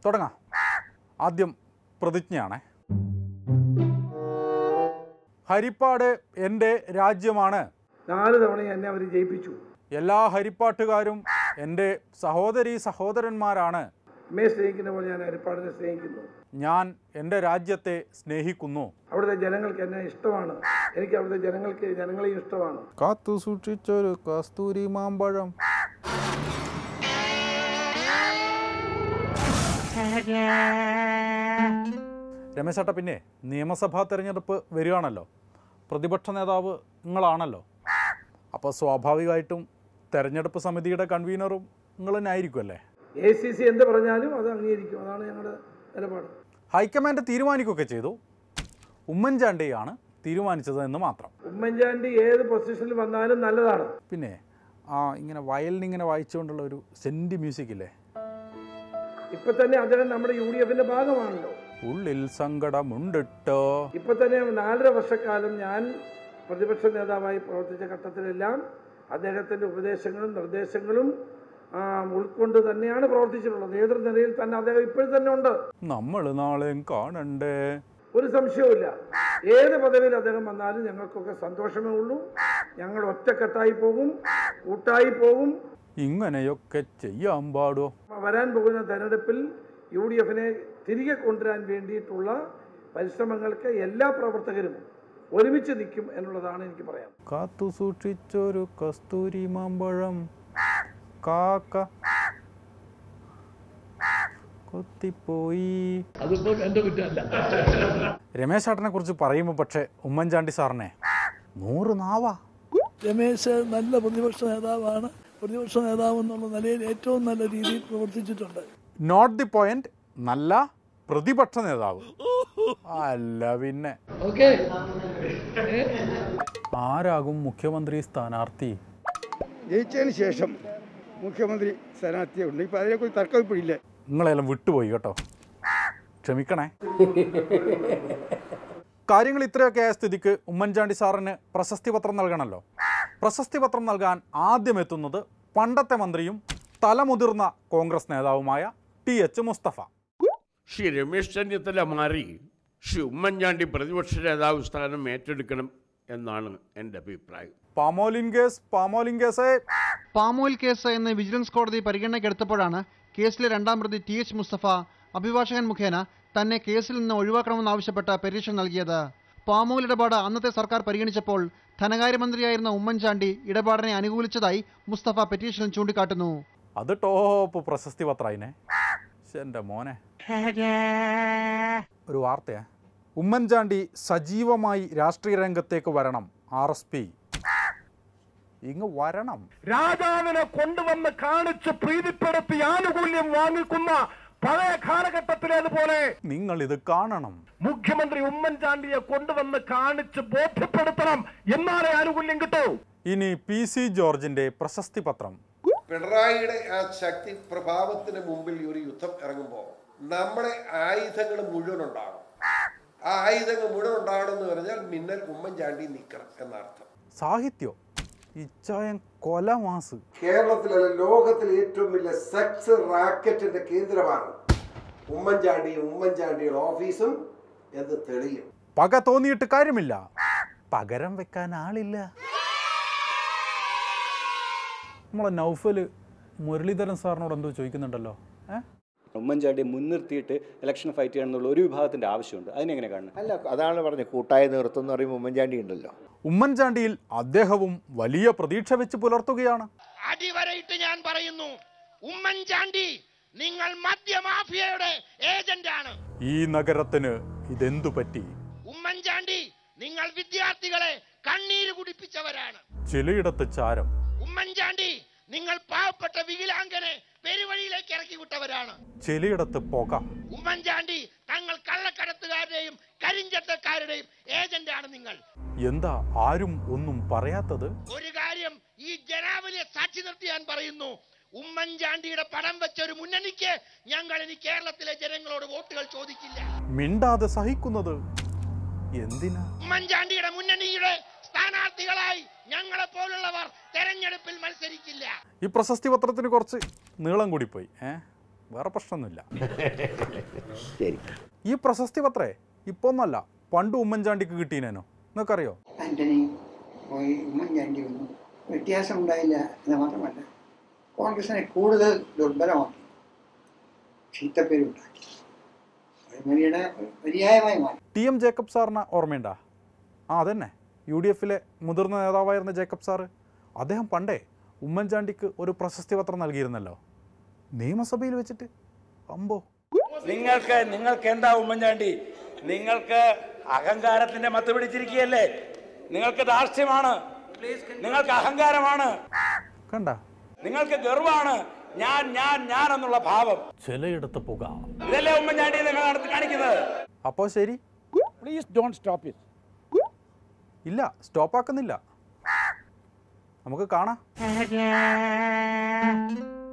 തുടങ്ങാം ആദ്യം പ്രതിജ്ഞയാണേ ഹരിപ്പാട് എൻ്റെ രാജ്യമാണ് നാല് തവണ എന്നെ അവർ ജയിപ്പിച്ചു എല്ലാ ഹരിപ്പാട്ടുകാരും എൻ്റെ സഹോദരി സഹോദരന്മാരാണ് അമ്മയെ സ്നേഹിക്കുന്ന പോലെ ഞാൻ ഹരിപ്പാടിനെ സ്നേഹിക്കുന്നു ഞാൻ എൻ്റെ രാജ്യത്തെ സ്നേഹിക്കുന്നു അവിടുത്തെ ജനങ്ങൾക്ക് എന്നെ ഇഷ്ടമാണ് എനിക്ക് അവിടുത്തെ ജനങ്ങൾക്ക് ജനങ്ങളെയും ഇഷ്ടമാണ് കാത്തു സൂക്ഷിച്ചൊരു കസ്തൂരി മാമ്പഴം രമേശ് ചേട്ടാ പിന്നെ നിയമസഭാ തെരഞ്ഞെടുപ്പ് വരികയാണല്ലോ പ്രതിപക്ഷ നേതാവ് നിങ്ങളാണല്ലോ അപ്പോൾ സ്വാഭാവികമായിട്ടും തെരഞ്ഞെടുപ്പ് സമിതിയുടെ കൺവീനറും നിങ്ങൾ തന്നെ ആയിരിക്കും അല്ലേ എ സി സി എന്ത് പറഞ്ഞാലും അത് അംഗീകരിക്കും അതാണ് ഞങ്ങളുടെ നിലപാട് ഹൈക്കമാൻഡ് തീരുമാനിക്കുകയൊക്കെ ചെയ്തു ഉമ്മൻചാണ്ടിയാണ് തീരുമാനിച്ചത് എന്ന് മാത്രം ഉമ്മൻചാണ്ടി ഏത് പൊസിഷനിൽ വന്നാലും നല്ലതാണ് പിന്നെ ആ ഇങ്ങനെ വയലിൻ ഇങ്ങനെ വായിച്ചുകൊണ്ടുള്ള ഒരു സെൻറ്റി മ്യൂസിക് ഇല്ലേ ഇപ്പൊ തന്നെ അദ്ദേഹം നമ്മുടെ യു ഡി എഫിന്റെ ഭാഗമാണല്ലോ ഉള്ളിൽ സങ്കടമുണ്ടിട്ടോ ഇപ്പൊ തന്നെ നാലര വർഷക്കാലം ഞാൻ പ്രതിപക്ഷ നേതാവായി പ്രവർത്തിച്ച ഘട്ടത്തിലെല്ലാം അദ്ദേഹത്തിന്റെ ഉപദേശങ്ങളും നിർദ്ദേശങ്ങളും ആ, ഉൾക്കൊണ്ട് തന്നെയാണ് പ്രവർത്തിച്ചിട്ടുള്ളത് നേതൃനിരയിൽ തന്നെ അദ്ദേഹം ഇപ്പോഴും തന്നെ ഉണ്ട് നമ്മൾ നാളെയും കാണണ്ടേ ഒരു സംശയവുമില്ല ഏത് പദവിയിൽ അദ്ദേഹം വന്നാലും ഞങ്ങൾക്കൊക്കെ സന്തോഷമേ ഉള്ളൂ ഞങ്ങൾ ഒറ്റക്കെട്ടായി പോകും കൂട്ടായി പോകും ഇങ്ങനെയൊക്കെ ചെയ്യാൻ പാടോ വരാൻ പോകുന്ന തെരഞ്ഞെടുപ്പിൽ യു ഡി എഫിനെ തിരികെ കൊണ്ടുവരാൻ വേണ്ടിയിട്ടുള്ള പരിശ്രമങ്ങൾക്ക് എല്ലാ പ്രവർത്തകരും ഒരുമിച്ച് നിൽക്കും എന്നുള്ളതാണ് എനിക്ക് പറയാൻ കാത്തു സൂക്ഷിച്ചൊരു കസ്തൂരി മാമ്പഴം കാക്ക കൊത്തിപ്പോയി അതിപ്പോൾ എൻ്റെ കുറ്റമല്ല രമേശ് ചേട്ടനെ കുറിച്ച് പറയുമ്പോൾ പക്ഷേ ഉമ്മൻചാണ്ടി സാറിനെ നൂറ് നാവാ രമേശ് നല്ല പ്രതിപക്ഷ നേതാവാണ് പ്രതിപക്ഷ നേതാവ് എന്നുള്ള നിലയിൽ ഏറ്റവും നല്ല രീതിയിൽ പ്രവർത്തിച്ചിട്ടുണ്ട് നോട്ട് ദി പോയിന്റ് നല്ല പ്രതിപക്ഷ നേതാവ് അല്ല പിന്നെ ഓക്കെ ആരാകും മുഖ്യമന്ത്രി സ്ഥാനാർത്ഥി ജയിച്ചതിന് ശേഷം മുഖ്യമന്ത്രി സ്ഥാനാർത്ഥിയുണ്ട് ഇപ്പം അതിനെക്കുറിച്ച് തർക്കം ഇപ്പോഴില്ല നിങ്ങളെല്ലാം വിട്ടുപോയി കേട്ടോ ക്ഷമിക്കണേ കാര്യങ്ങൾ ഇത്രയൊക്കെ ആയ സ്ഥിതിക്ക് ഉമ്മൻചാണ്ടി സാറിന് പ്രശസ്തി പത്രം നൽകണമല്ലോ പ്രശസ്തി പത്രം നൽകാൻ ആദ്യം എത്തുന്നത് പണ്ടത്തെ മന്ത്രിയും തലമുതിർന്ന കോൺഗ്രസ് നേതാവുമായ ടി എച്ച് മുസ്തഫ ശ്രീ രമേശ് ചെന്നിത്തല മാറി ശ്രീ ഉമ്മൻചാണ്ടി പ്രതിപക്ഷ നേതാവ് സ്ഥാനം ഏറ്റെടുക്കണം എന്നാണ് എൻ്റെ അഭിപ്രായം പാമോലിൻ കേസ് പാമോലിൻ കേസേ പാമോയിൽ കേസ് എന്ന് വിജിലൻസ് കോടതി പരിഗണനയ്ക്കെടുത്തപ്പോഴാണ് കേസിലെ രണ്ടാം പ്രതി ടി എച്ച് മുസ്തഫ അഭിഭാഷകൻ മുഖേന തന്നെ കേസിൽ നിന്ന് ഒഴിവാക്കണമെന്നാവശ്യപ്പെട്ട പെറ്റീഷൻ നൽകിയത് പാമോയിൽ ഇടപാട് അന്നത്തെ സർക്കാർ പരിഗണിച്ചപ്പോൾ ധനകാര്യമന്ത്രിയായിരുന്ന ഉമ്മൻചാണ്ടി ഇടപാടിനെ അനുകൂലിച്ചതായി മുസ്തഫ പെറ്റീഷനിൽ ചൂണ്ടിക്കാട്ടുന്നു അത് ടോപ്പ് പ്രശസ്തി പത്രയിനെ എൻ്റെ മോനെ ഒരു വാർത്തയാ ഉമ്മൻചാണ്ടി സജീവമായി രാഷ്ട്രീയ രംഗത്തേക്ക് വരണം ആർ എസ് പി ഇങ്ങ് വരണം രാജാവിനെ കൊണ്ടുവന്ന് കാണിച്ച് പ്രീതിപ്പെടുത്തി ആനുകൂല്യം വാങ്ങിക്കുന്ന പഴയ കാലഘട്ടത്തിലേതുപോലെ നിങ്ങൾ ഇത് കാണണം മുഖ്യമന്ത്രി ഉമ്മൻചാണ്ടിയെ കൊണ്ടുവന്ന് കാണിച്ച് ബോധ്യപ്പെടുത്തണം എന്നാലേ ആനുകൂല്യം കിട്ടൂ ഇനി പി സി ജോർജിന്റെ പ്രശസ്തി പത്രം പിണറായിയുടെ ആ ശക്തി പ്രഭാവത്തിന് മുമ്പിൽ ഒരു യുദ്ധം ഇറങ്ങുമ്പോൾ നമ്മുടെ ആയുധങ്ങൾ മുഴുവൻ ഉണ്ടാകും ആ ആയുധങ്ങൾ മുഴുവൻ ഉണ്ടാകണം എന്ന് പറഞ്ഞാൽ മിന്നൽ ഉമ്മൻചാണ്ടി നിൽക്കണം എന്നർത്ഥം സാഹിത്യോ ഇച്ചായൻ കൊലമാസ് കേരളത്തിലല്ല ലോകത്തിലെ ഏറ്റവും വലിയ സെക്സ് റാക്കറ്റിന്റെ കേന്ദ്രമാണ് ഉമ്മൻചാണ്ടിയും ഉമ്മൻചാണ്ടിയുടെ ഓഫീസും എന്ന് തെളിയും പക തോന്നിയിട്ട് കാര്യമില്ല പകരം വെക്കാൻ ആളില്ല നമ്മളെ നൗഫല് മുരളീധരൻ സാറിനോട് എന്തോ ചോദിക്കുന്നുണ്ടല്ലോ ഏ ഉമ്മൻചാണ്ടിയെ മുൻനിർത്തിയിട്ട് ഇലക്ഷൻ ഫൈറ്റ് ചെയ്യണം എന്നുള്ള ഒരു വിഭാഗത്തിന്റെ ആവശ്യമുണ്ട് അതിനെങ്ങനെ കാണണം അല്ല അതാണ് പറഞ്ഞത് കൂട്ടായ നേതൃത്വം എന്ന് പറയുമ്പോൾ ഉമ്മൻചാണ്ടി ഉണ്ടല്ലോ ഉമ്മൻചാണ്ടിയിൽ അദ്ദേഹവും വലിയ പ്രതീക്ഷ വെച്ച് പുലർത്തുകയാണ് അടിവരയിട്ട് ഞാൻ പറയുന്നു ഉമ്മൻചാണ്ടി നിങ്ങൾ മദ്യമാഫിയയുടെ ഏജന്റാണ് ഈ നഗരത്തിന് ഇതെന്തു പറ്റി ഉമ്മൻചാണ്ടി നിങ്ങൾ വിദ്യാർത്ഥികളെ കണ്ണീര് കുടിപ്പിച്ചവരാണ് ചിലയിടത്ത് ചാരം ഉമ്മൻചാണ്ടി നിങ്ങൾ പാവപ്പെട്ട വികലാംഗനെ പെരുവഴിയിലേക്ക് ഇറക്കി വിട്ടവരാണ് ചിലയിടത്ത് പുക ഉമ്മൻചാണ്ടി തങ്ങൾ കള്ളക്കടത്തുകാരുടെയും കരിഞ്ചത്തക്കാരുടെയും ഏജന്റാണ് നിങ്ങൾ എന്താ ആരും ഒന്നും പറയാത്തത് ഒരു കാര്യം ഈ ജനാവലിയെ സാക്ഷി നിർത്തി ഞാൻ പറയുന്നു ഉമ്മൻചാണ്ടിയുടെ പടം വെച്ച ഒരു മുന്നണിക്ക് ഞങ്ങൾ ഇനി കേരളത്തിലെ ജനങ്ങളോട് വോട്ടുകൾ ചോദിക്കില്ല മിണ്ടാതെ സഹിക്കുന്നത് എന്തിനാ ഉമ്മൻചാണ്ടിയുടെ മുന്നണിയുടെ സ്ഥാനാർത്ഥികളായി ഞങ്ങളെ പോലുള്ളവർ തെരഞ്ഞെടുപ്പിൽ മത്സരിക്കില്ല ഈ പ്രശസ്തി പത്രത്തിന് കുറച്ച് നീളം കൂടിപ്പോയി ഏ വേറെ പ്രശ്നമൊന്നുമില്ല ശരി ഈ പ്രശസ്തി പത്രേ ഇപ്പോൾ ഒന്നല്ല പണ്ട് ഉമ്മൻചാണ്ടിക്ക് കിട്ടീനേനോ നിങ്ങൾക്കറിയോ ആന്റണി പോയി ഉമ്മൻചാണ്ടി ഒന്നും വ്യത്യാസം ഉണ്ടായില്ല എന്ന് മാത്രമല്ല കോൺഗ്രസിനെ കൂടുതൽ ദുർബലമാക്കി ചീത്തപ്പേരുണ്ടാക്കി അഴിമതിയുടെ ഒരു പര്യായമായി മാറി ടി എം ജേക്കബ് സാറിന് ഓർമ്മയുണ്ടാ ആ അതന്നെ യു ഡി എഫിലെ മുതിർന്ന നേതാവായിരുന്ന ജേക്കബ് സാറ് അദ്ദേഹം പണ്ടേ ഉമ്മൻചാണ്ടിക്ക് ഒരു പ്രശസ്തി പത്രം നൽകിയിരുന്നല്ലോ നിയമസഭയിൽ വെച്ചിട്ട് അമ്പോ നിങ്ങൾക്ക് നിങ്ങൾക്ക് എന്താ ഉമ്മൻചാണ്ടി നിങ്ങൾക്ക് അഹങ്കാരത്തിന്റെ മത്ത് പിടിച്ചിരിക്കുകയല്ലേ നിങ്ങൾക്ക് ധാർഷ്ട്യമാണ് നിങ്ങൾക്ക് അഹങ്കാരമാണ് കണ്ട നിങ്ങൾക്ക് ഗർവാണ് ഞാൻ ഞാൻ ഞാൻ എന്നുള്ള ഭാവം ചിലയിടത്ത് പുക ഇതല്ലേ ഉമ്മൻചാണ്ടി നിങ്ങൾ നടത്തി കാണിക്കുന്നത് അപ്പോൾ ശരി പ്ലീസ് ഡോണ്ട് സ്റ്റോപ്പ് ഇറ്റ് ഇല്ല സ്റ്റോപ്പാക്കുന്നില്ല നമുക്ക് കാണാം